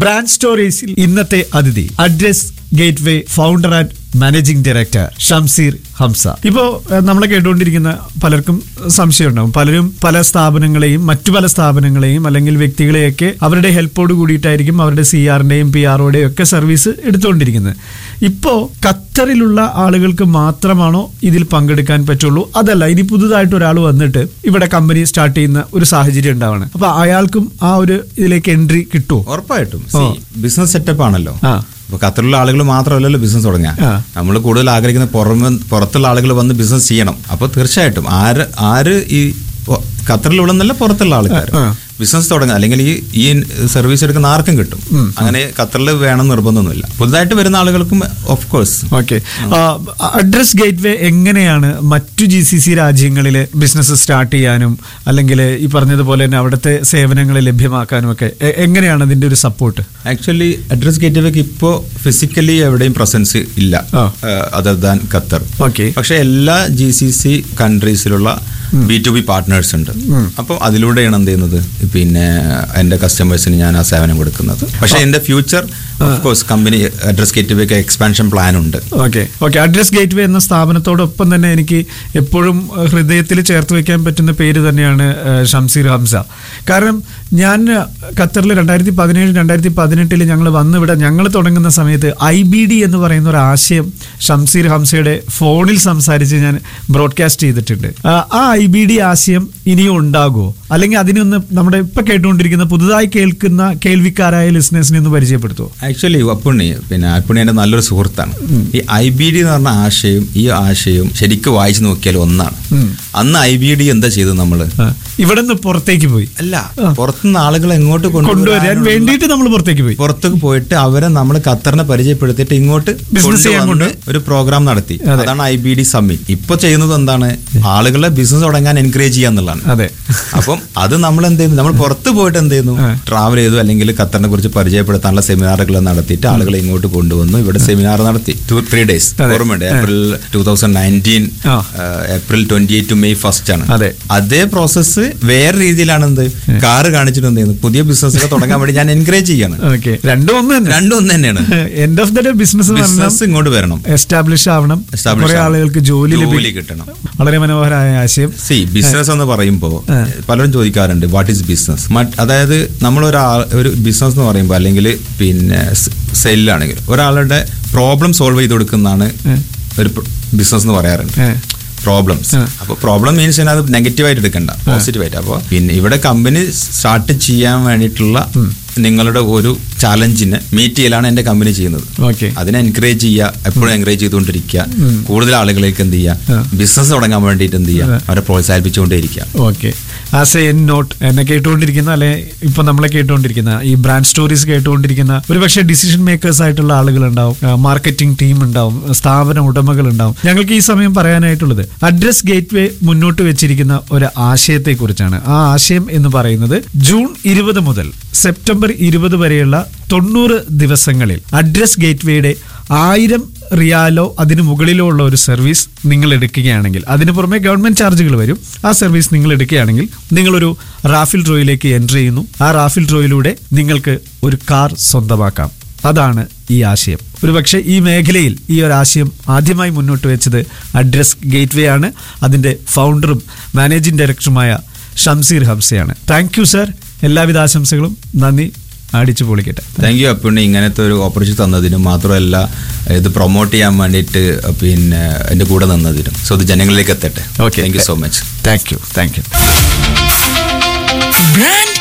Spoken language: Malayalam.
ബ്രാൻഡ് സ്റ്റോറീസിൽ ഇന്നത്തെ അതിഥി address gateway founder and managing director Shamseer Hamza ഇപ്പോ ഏഹ്, നമ്മളെ കേട്ടുകൊണ്ടിരിക്കുന്ന പലർക്കും സംശയം ഉണ്ടാവും പലരും പല സ്ഥാപനങ്ങളെയും മറ്റു പല സ്ഥാപനങ്ങളെയും അല്ലെങ്കിൽ വ്യക്തികളെയൊക്കെ അവരുടെ ഹെൽപ്പോട് കൂടിയിട്ടായിരിക്കും അവരുടെ സി ആറിന്റെയും പി ആർഒയുടെയും ഒക്കെ സർവീസ് എടുത്തുകൊണ്ടിരിക്കുന്നത് ഇപ്പോ ഖത്തറിലുള്ള ആളുകൾക്ക് മാത്രമാണോ ഇതിൽ പങ്കെടുക്കാൻ പറ്റുള്ളൂ അതല്ല ഇനി പുതുതായിട്ട് ഒരാൾ വന്നിട്ട് ഇവിടെ കമ്പനി സ്റ്റാർട്ട് ചെയ്യുന്ന ഒരു സാഹചര്യം ഉണ്ടാവാണ് അപ്പൊ അയാൾക്കും ആ ഒരു ഇതിലേക്ക് എൻട്രി കിട്ടുമോ ഉറപ്പായിട്ടും ബിസിനസ് സെറ്റപ്പ് ആണല്ലോ ആ. ഇപ്പൊ ഖത്തറിലുള്ള ആളുകൾ മാത്രമല്ലല്ലോ ബിസിനസ് തുടങ്ങാൻ ആ. നമ്മൾ കൂടുതൽ ആഗ്രഹിക്കുന്ന പുറമെ പുറത്തുള്ള ആളുകൾ വന്ന് ബിസിനസ് ചെയ്യണം അപ്പൊ തീർച്ചയായിട്ടും ആര് ആര് ഈ പൊ- ഖത്തറിലുള്ള എന്നല്ല പുറത്തുള്ള ആൾക്കാർ ആ. ബിസിനസ് തുടങ്ങുക അല്ലെങ്കിൽ ഈ ഈ സർവീസ് എടുക്കുന്ന ആർക്കും കിട്ടും അങ്ങനെ ഖത്തറിൽ വേണം നിർബന്ധമൊന്നുമില്ല പുതുതായിട്ട് വരുന്ന ആളുകൾക്കും of course okay address gateway എങ്ങനെയാണ് മറ്റു ജി സി സി രാജ്യങ്ങളിൽ ബിസിനസ് സ്റ്റാർട്ട് ചെയ്യാനും അല്ലെങ്കിൽ ഈ പറഞ്ഞതുപോലെ തന്നെ അവിടുത്തെ സേവനങ്ങൾ ലഭ്യമാക്കാനും ഒക്കെ എ- എങ്ങനെയാണ് അതിന്റെ ഒരു സപ്പോർട്ട് ആക്ച്വലി അഡ്രസ് ഗേറ്റ്വേക്ക് ഇപ്പോൾ ഫിസിക്കലി എവിടെയും പ്രസൻസ് ഇല്ല ആ. അതർ ദാൻ ഖത്തർ ഓക്കെ പക്ഷെ എല്ലാ ജി സി സി കൺട്രീസിലുള്ള ബി ടു ബി പാർട്ട്നേഴ്സ് ഉണ്ട് അപ്പോൾ അതിലൂടെയാണ് എന്ത് ചെയ്യുന്നത് പിന്നെ എൻ്റെ കസ്റ്റമേഴ്സിന് ഞാൻ ആ സേവനം കൊടുക്കുന്നത് പക്ഷെ എൻ്റെ future of course company address ഗേറ്റ്വേക്ക് എക്സ്പാൻഷൻ പ്ലാൻ ഉണ്ട് okay okay address gateway എന്ന സ്ഥാപനത്തോടൊപ്പം തന്നെ എനിക്ക് എപ്പോഴും ഏഹ്, ഹൃദയത്തിൽ ചേർത്ത് വെക്കാൻ പറ്റുന്ന പേര് തന്നെയാണ് ഏഹ്, ഷംസീർ ഹംസ കാരണം ഞാൻ ഖത്തറിൽ രണ്ടായിരത്തി പതിനേഴ് രണ്ടായിരത്തി പതിനെട്ടിൽ ഞങ്ങൾ വന്ന് ഇവിടെ ഞങ്ങൾ തുടങ്ങുന്ന സമയത്ത് ഐ ബി ഡി എന്ന് പറയുന്ന ഒരു ആശയം ഷംസീർ ഹംസയുടെ ഫോണിൽ സംസാരിച്ച് ഞാൻ ബ്രോഡ്കാസ്റ്റ് ചെയ്തിട്ടുണ്ട് ആ, ആ ഐ ബി ഡി ആശയം ഇനിയും ഉണ്ടാകുമോ അല്ലെങ്കിൽ അതിനൊന്ന് നമ്മുടെ ഇപ്പൊ കേട്ടുകൊണ്ടിരിക്കുന്ന പുതുതായി കേൾക്കുന്ന കേൾവിക്കാരായ ലിസ്നേഴ്സിനെ ഒന്ന് പരിചയപ്പെടുത്തുമോ ആക്ച്വലി അപ്പുണ്ണി പിന്നെ അപ്പുണ്ണി എൻ്റെ നല്ലൊരു സുഹൃത്താണ് ഈ ഐ ബി ഡി എന്ന് പറഞ്ഞ ആശയം ഈ ആശയവും ശരിക്കും വായിച്ചു നോക്കിയാൽ ഒന്നാണ് അന്ന് ഐ ബി ഡി എന്താ ചെയ്തത് നമ്മള് ആ, ഇവിടെ നിന്ന് പുറത്തേക്ക് പോയി അല്ല പുറത്തുനിന്ന് ആളുകളെ എങ്ങോട്ട് കൊണ്ടുവരാൻ കൊണ്ടുവരാനുള്ള- വേണ്ടിയിട്ട് നമ്മൾ പുറത്തേക്ക് പോയി പുറത്തേക്ക് പോയിട്ട് അവരെ നമ്മൾ ഖത്തറിനെ പരിചയപ്പെടുത്തിയിട്ട് ഇങ്ങോട്ട് Business ചെയ്യാൻ കൊണ്ടുവന്ന് ഒരു പ്രോഗ്രാം നടത്തി അതെ. അതാണ് ഐ ബി ഡി സമ്മിറ്റ് ഇപ്പൊ ചെയ്യുന്നത് എന്താണ് ആളുകളെ ബിസിനസ് തുടങ്ങാൻ എൻകറേജ് ചെയ്യാന്നുള്ളതാണ് അതെ അപ്പം അത് നമ്മൾ എന്ത് ചെയ്യുന്നു നമ്മൾ പുറത്ത് പോയിട്ട് എന്ത് ചെയ്യുന്നു ആ. ട്രാവൽ ചെയ്തു അല്ലെങ്കിൽ ഖത്തറിനെ കുറിച്ച് പരിചയപ്പെടുത്താനുള്ള സെമിനാറുകൾ നടത്തിയിട്ട് ആളുകളെ ഇങ്ങോട്ട് കൊണ്ടുവന്നു ഇവിടെ സെമിനാർ നടത്തി ടു ത്രീ ഡേയ്സ് അതെ. ഓർമ്മയുണ്ട് ഏപ്രിൽ ടൂ തൗസൻഡ് നയൻറ്റീൻ ആ. April twenty eight to May first ആണ് അതെ. അതേ പ്രോസസ്സ് വേറെ രീതിയിലാണ് എന്ത് കാറ് കാണിച്ചിട്ട് എന്ത് ചെയ്യുന്നു പുതിയ ബിസിനസ് ഒക്കെ തുടങ്ങാൻ വേണ്ടി ഞാൻ എൻകറേജ് ചെയ്യാണ് ഓക്കെ രണ്ടും ഒന്ന് തന്നെ രണ്ടും ഒന്ന് തന്നെയാണ് end of the day business business ഇങ്ങോട്ട് വരണം എസ്റ്റാബ്ലിഷ് ആവണം Establish കുറെ ആവണം. ആളുകൾക്ക് ജോലി ജോലി ലഭിക്കും കിട്ടണം. വളരെ മനോഹരമായ ആശയം സി ബിസിനസ് എന്ന് പറയുമ്പോൾ പലരും ചോദിക്കാറുണ്ട് വാട്ട് ഈസ് ബിസിനസ് അതായത് നമ്മൾ ഒരാൾ ഒരു ബിസിനസ് എന്ന് പറയുമ്പോൾ അല്ലെങ്കിൽ പിന്നെ സെല്ലാണെങ്കിൽ ഒരാളുടെ പ്രോബ്ലം സോൾവ് ചെയ്ത് കൊടുക്കുന്നതാണ് ഒരു ബിസിനസ് എന്ന് പറയാറുണ്ട് ഏ. പ്രോബ്ലംസ് ആ. അപ്പോൾ പ്രോബ്ലം മീൻസ് അത് നെഗറ്റീവായിട്ട് എടുക്കണ്ട പോസിറ്റീവായിട്ട് അപ്പോൾ പിന്നെ ഇവിടെ കമ്പനി സ്റ്റാർട്ട് ചെയ്യാൻ വേണ്ടിയിട്ടുള്ള നിങ്ങളുടെ ഒരു ചാലഞ്ചിനെ മീറ്റ് ചെയ്യലാണ് എൻ്റെ കമ്പനി ചെയ്യുന്നത് ഓക്കെ അതിനെ എൻകറേജ് ചെയ്യുക എപ്പോഴും എൻകറേജ് ചെയ്തുകൊണ്ടിരിക്കുക കൂടുതൽ ആളുകളിലേക്ക് എന്ത് ആ. ചെയ്യുക ബിസിനസ് തുടങ്ങാൻ വേണ്ടിയിട്ട് എന്ത് ചെയ്യുക അവരെ പ്രോത്സാഹിപ്പിച്ചുകൊണ്ടേയിരിക്കുക okay as a end note എന്നെ കേട്ടുകൊണ്ടിരിക്കുന്ന അല്ലെ ഇപ്പൊ നമ്മളെ കേട്ടുകൊണ്ടിരിക്കുന്ന ഈ ബ്രാൻഡ് സ്റ്റോറീസ് കേട്ടുകൊണ്ടിരിക്കുന്ന ഒരുപക്ഷെ ഡിസിഷൻ മേക്കേഴ്സ് ആയിട്ടുള്ള ആളുകൾ ഉണ്ടാവും മാർക്കറ്റിംഗ് ടീം ഉണ്ടാവും സ്ഥാപന ഉടമകൾ ഉണ്ടാവും ഞങ്ങൾക്ക് ഈ സമയം പറയാനായിട്ടുള്ളത് അഡ്രസ് ഗേറ്റ് വേ മുന്നോട്ട് വെച്ചിരിക്കുന്ന ഒരു ആശയത്തെ കുറിച്ചാണ് ആ ആശയം എന്ന് പറയുന്നത് ജൂൺ ഇരുപത് മുതൽ സെപ്റ്റംബർ ഇരുപത് വരെയുള്ള തൊണ്ണൂറ് ദിവസങ്ങളിൽ അഡ്രസ് ഗേറ്റ് വേയുടെ ആയിരം റിയാലോ അതിന് മുകളിലോ ഉള്ള ഒരു സർവീസ് നിങ്ങൾ എടുക്കുകയാണെങ്കിൽ അതിന് പുറമെ ഗവൺമെന്റ് ചാർജുകൾ വരും ആ സർവീസ് നിങ്ങൾ എടുക്കുകയാണെങ്കിൽ നിങ്ങളൊരു റാഫിൽ ഡ്രോയിലേക്ക് എൻട്രി ചെയ്യുന്നു ആ റാഫിൽ ഡ്രോയിലൂടെ നിങ്ങൾക്ക് ഒരു കാർ സ്വന്തമാക്കാം അതാണ് ഈ ആശയം ഒരുപക്ഷെ ഈ മേഖലയിൽ ഈ ഒരു ആശയം ആദ്യമായി മുന്നോട്ട് വെച്ചത് അഡ്രസ് ഗേറ്റ് വേ ആണ് അതിന്റെ ഫൗണ്ടറും മാനേജിംഗ് ഡയറക്ടറുമായ ഷംസീർ ഹംസയാണ് താങ്ക് യു സർ എല്ലാവിധ ആശംസകളും നന്ദി അടിച്ചു പൊളിക്കട്ടെ താങ്ക് യു അപ്പുണ്ണി ഇങ്ങനത്തെ ഒരു ഓപ്പർച്യൂണിറ്റി തന്നതിനും മാത്രമല്ല ഇത് പ്രൊമോട്ട് ചെയ്യാൻ വേണ്ടിയിട്ട് പിന്നെ എൻ്റെ കൂടെ നിന്നതിനും സോ ഇത് ജനങ്ങളിലേക്ക് എത്തട്ടെ Okay. Thank you so much thank you thank you Brand